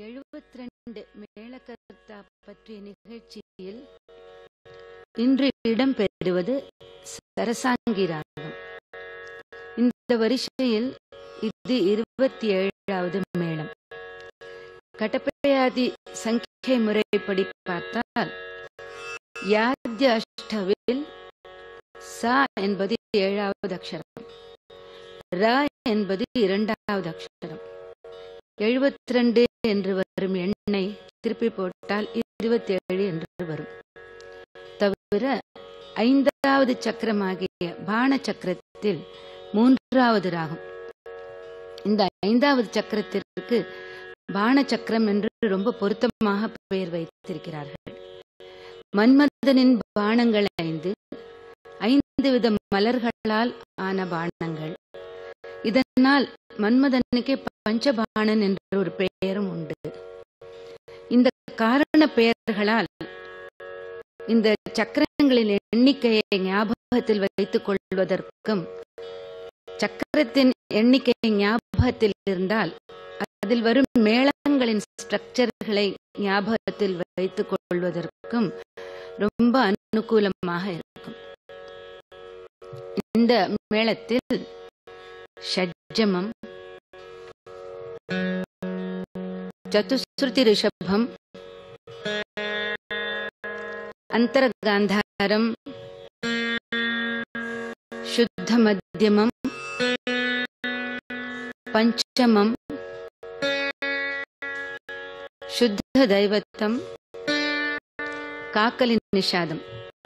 எழுபத்தி ரெண்டு மேளகர்த்தா பற்றிய நிகழ்ச்சியில் இன்று இடம்பெறுவது சரசாங்கி ராகம் இந்த வரிசையில் இது இருபத்தி ஏழாவது மேளம் கடப்பையாதி சங்கிகை முறைப்படி பார்த்தால் யாத்ய அஷ்டவில் சா என்பது ஏழாவது அக்ஷரம் ர என்பது இரண்டாவது அக்ஷரம் எழுபத்தி ரெண்டு என்று வரும் எண்ணை திருப்பி போட்டால் இருபத்தி ஏழு என்று வரும் தவிர ஐந்தாவது சக்கரமாகிய பான சக்கரத்தில் மூன்றாவது ராகம் இந்த ஐந்தாவது சக்கரத்திற்கு பான சக்கரம் என்று ரொம்ப பொருத்தமாக பெயர் வைத்திருக்கிறார்கள் மன்மதனின் பானங்கள் ஐந்து ஐந்து வித மலர்களால் ஆன பானங்கள் இதனால் மன்மதனுக்கே பஞ்சபாணன் என்ற ஒரு பெயரும் உண்டு இந்த காரண பெயர்களால் இந்த சக்கரங்களின் எண்ணிக்கையை ஞாபகத்தில் வைத்துக் கொள்வதற்கும் சக்கரத்தின் எண்ணிக்கை ஞாபகத்தில் இருந்தால் அதில் வரும் மேளங்களின் ஸ்ட்ரக்சர்களை ஞாபகத்தில் வைத்துக் கொள்வதற்கும் ரொம்ப அனுகூலமாக இருக்கும் இந்த மேளத்தில் ஷட்ஜமம் చతుశ్రుతి రిషభం అంతర్గాంధారం శుద్ధ మధ్యమం పంచమం శుద్ధ దైవత్వం காக்கலி நிஷாதம்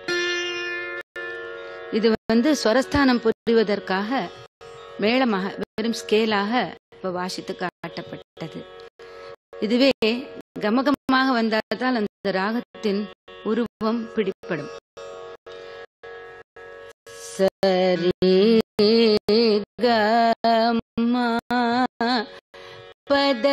இது வந்து ஸ்வரஸ்தானம் புரிவதற்காக மேளமாக வெறும் ஸ்கேலாக இப்ப வாசித்து காட்டப்பட்டது இதுவே கமகமாக வந்தால்தான் அந்த ராகத்தின் உருவம் பிடிப்படும் சரி கமா பத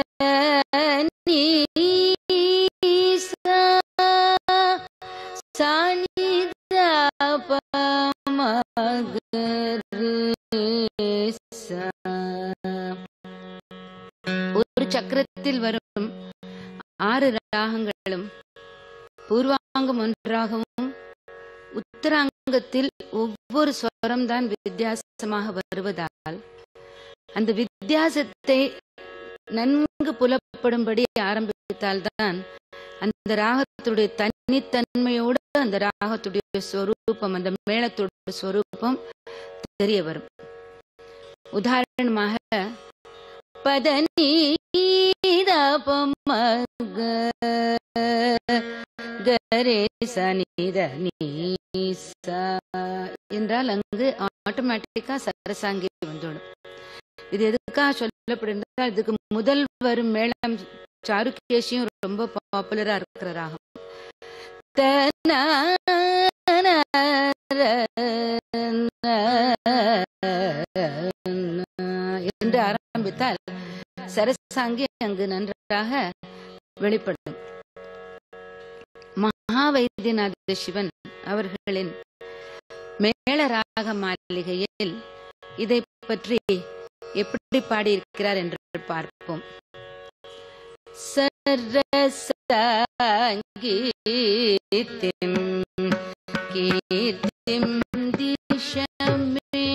ஒரு சக்கரத்தில் வரும் ஆறு ராகங்களும் பூர்வாங்கம் ஒன்றாகவும் உத்தராங்கத்தில் ஒவ்வொரு ஸ்வரம் தான் வித்தியாசமாக வருவதால் அந்த வித்தியாசத்தை நன்கு புலப்படும்படி ஆரம்பித்தால்தான் அந்த ராகத்துடைய தனித்தன்மையோடு அந்த ராகத்துடைய ஸ்வரூபம் அந்த மேளத்துடைய ஸ்வரூபம் தெரிய வரும் உதாரணமாக பதனி கரே சனித என்றால் அங்கு ஆட்டோமேட்டிக்கா சரசாங்கி வந்துடும் இது எதுக்காக சொல்லப்படுகிறால் இதுக்கு முதல் வரும் மேளம் சாருகேஷியும் ரொம்ப பாப்புலரா இருக்கிற ராகம் என்று ஆரம்பித்தால் சரசாங்கி அங்கு நன்றாக வெளிப்படும் மகாவைத்தியநாத சிவன் அவர்களின் மேள ராக மாளிகையில் இதை பற்றி எப்படி பாடியிருக்கிறார் என்று பார்ப்போம் சரசங்கீத்திம் கீர்த்திம் திஷமே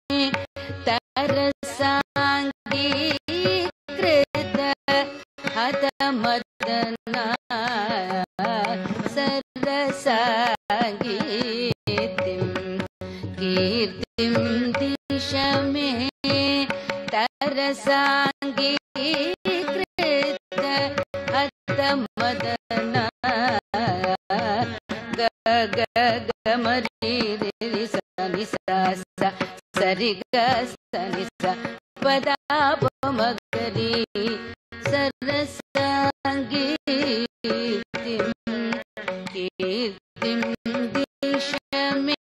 தரசாங்கி கிருத ஹதமதனா சரசாங்கீத்திம் கீர்த்திம் திஷமே தரசாங்கி கிருத ஹதமதனா க க க மரி ரி சனி ச சரி க சனி ச பதா மகரி சரசாங்கி கீர்த்திம் திஷமே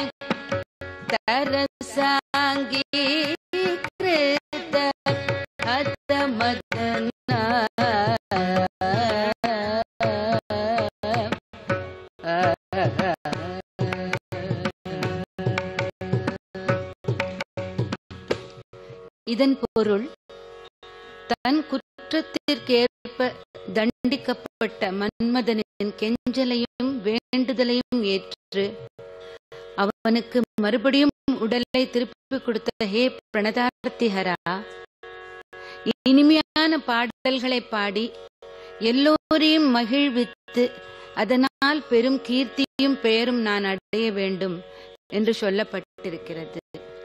தரசாங்கி கிருத ஹதமதனா இதன் பொருள் தன் குற்றத்திற்கேற்ப தண்டிக்கப்பட்ட மன்மதனின் கெஞ்சலையும் வேண்டுதலையும் ஏற்று அவனுக்கு மறுபடியும் உடலை திருப்பி கொடுத்த ஹே பிரணதார்த்திஹரா இனிமையான பாடல்களை பாடி எல்லோரையும் மகிழ்வித்து அதனால் பெரும் கீர்த்தியும் பெயரும் நான் அடைய வேண்டும் என்று சொல்லப்பட்டிருக்கிறது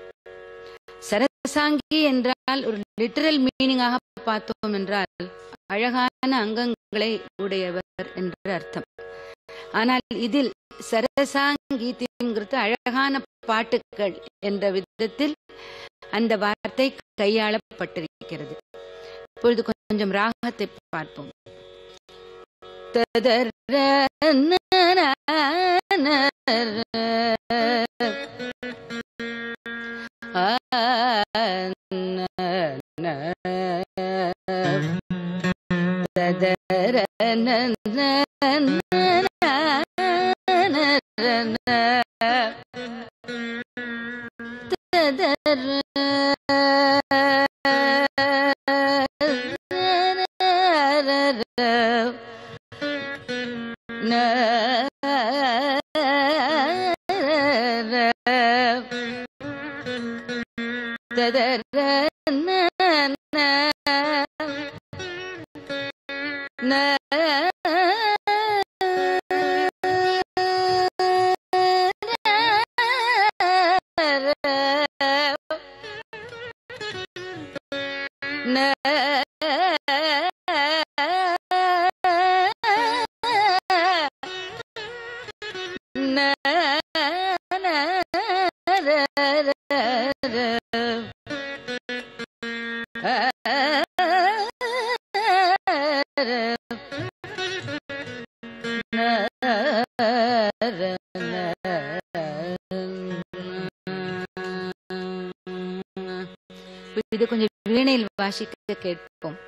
சரசாங்கி என்றால் ஒரு லிட்டரல் மீனிங்காக பார்த்தோம் என்றால் அழகான அங்கங்களை உடையவர் என்று அர்த்தம் ஆனால் இதில் சரசாங்கீதிங்கிறது அழகான பாட்டுக்கள் என்ற விதத்தில் அந்த வார்த்தை கையாளப்பட்டிருக்கிறது இப்பொழுது கொஞ்சம் ராகத்தை பார்ப்போம் ததர இது கொஞ்சம் வீணையில் வாசிக்க கேட்போம்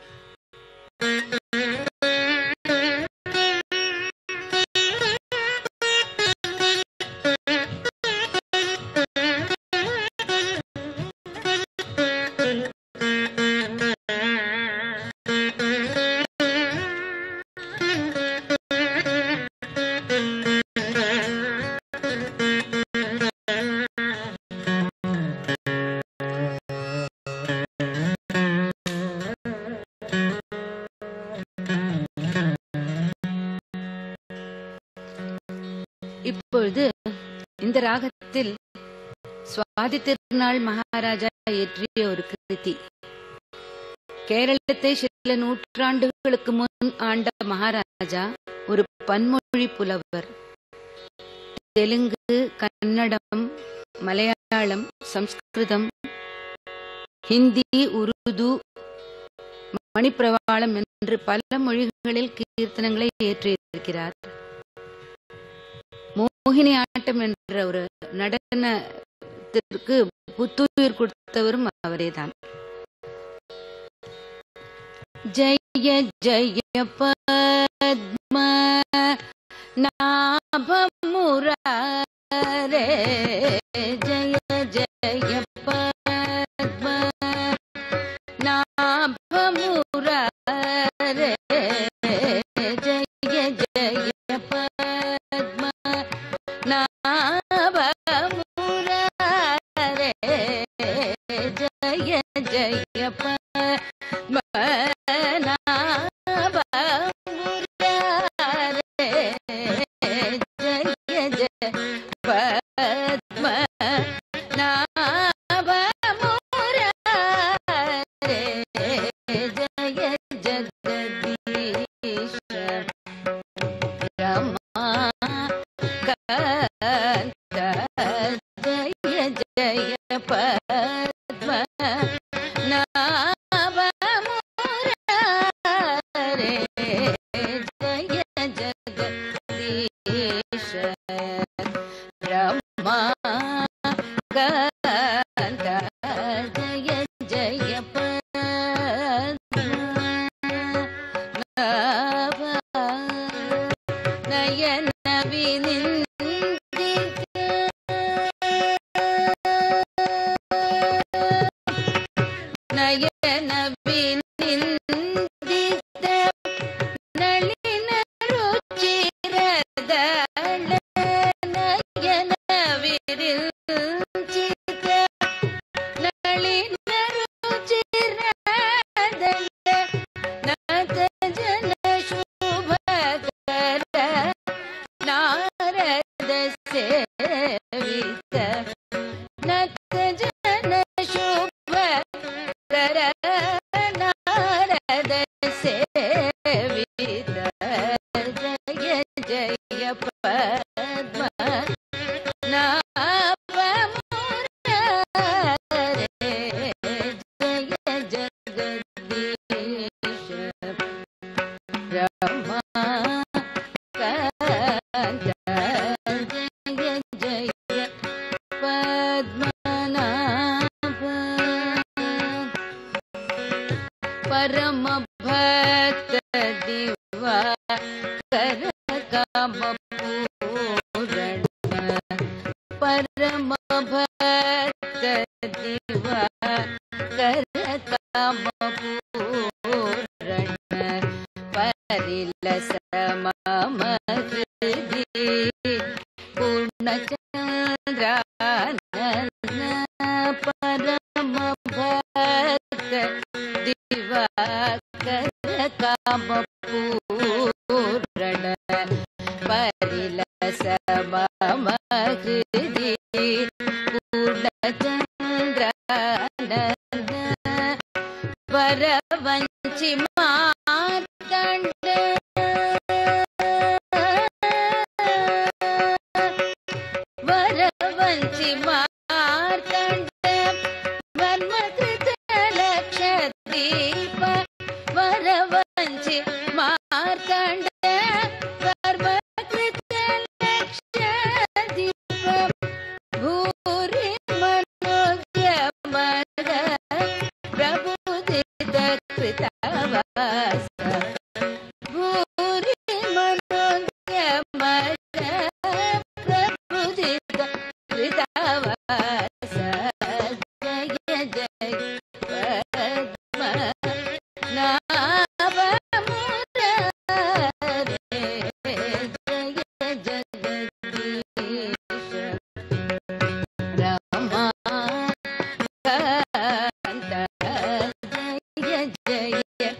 இப்பொழுது இந்த ராகத்தில் சுவாதி திருநாள் மகாராஜா இயற்றிய ஒரு கிருதி கேரளத்தை சில நூற்றாண்டுகளுக்கு முன் ஆண்ட மகாராஜா ஒரு பன்மொழி புலவர் தெலுங்கு கன்னடம் மலையாளம் சம்ஸ்கிருதம் ஹிந்தி உருது மணிப்பிரவாளம் என்று பல மொழிகளில் கீர்த்தனங்களை இயற்றியிருக்கிறார் மோகினி ஆட்டம் என்ற ஒரு நடனத்திற்கு புத்துயிர் கொடுத்தவரும் அவரேதான் ஜெய ஜெய பத்ம நாபமுரே ஜெய ஜெய பத்ம நாபமுரே ஜெய ஜெய பத்ம நாபமுரே ஜெய ஜெய பத்ம ஜய பத்ம நாபமுரே ஜய ஜகதீஷ ரமா கந்த ஜய ஜய நயன நயன விநிந்தித பத்ம நாபமுரரே ஜய ஜகதீஷ ரமா காந்த ஜய ஜய பத்மநாப பரம பக்த திவா கர காம பூரண பரம பக்த திவா கர காம பூரண பரிலச மம ஹிருதி பூர்ணச்சந்திரானன பரம பக்த திவாகர காம பூரண பரிலச மம ஹிருதி பூர்ணச்சந்திரானன வரவஞ்சி மார்க்கண்ட வரவஞ்சி மார்க்கண்ட வர்மகிருத லக்ஷதீப வரவஞ்சி மார்க்கண்ட வர்மகிருத லக்ஷதீப भूरि मनोज्ञमद प्रबुदित कृतवास भूरि मनोज्ञमद प्रबुदित कृतवास जय जय पद्म नाभमुररे जय जगदीश रमा कान्त जय जय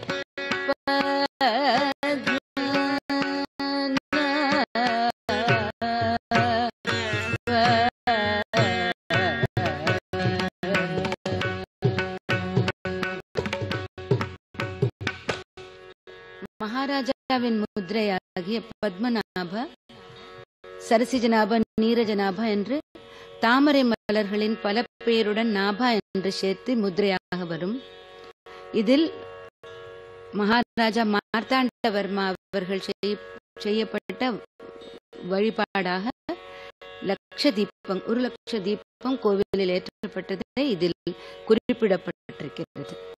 மகாராஜாவின் முத்திரையாகிய பத்மநாப சரசிஜநாப நீரஜநாப என்று தாமரை மலர்களின் பல பெயருடன் நாபா என்று சேர்த்து முத்திரையாக வரும் இதில் மகாராஜா மார்த்தாண்டவர்மா அவர்கள் செய்ய- செய்யப்பட்ட வழிபாடாக லட்ச தீபம் ஒரு லட்ச தீபம் கோவிலில் ஏற்றப்பட்டதை இதில் குறிப்பிடப்பட்டிருக்கிறது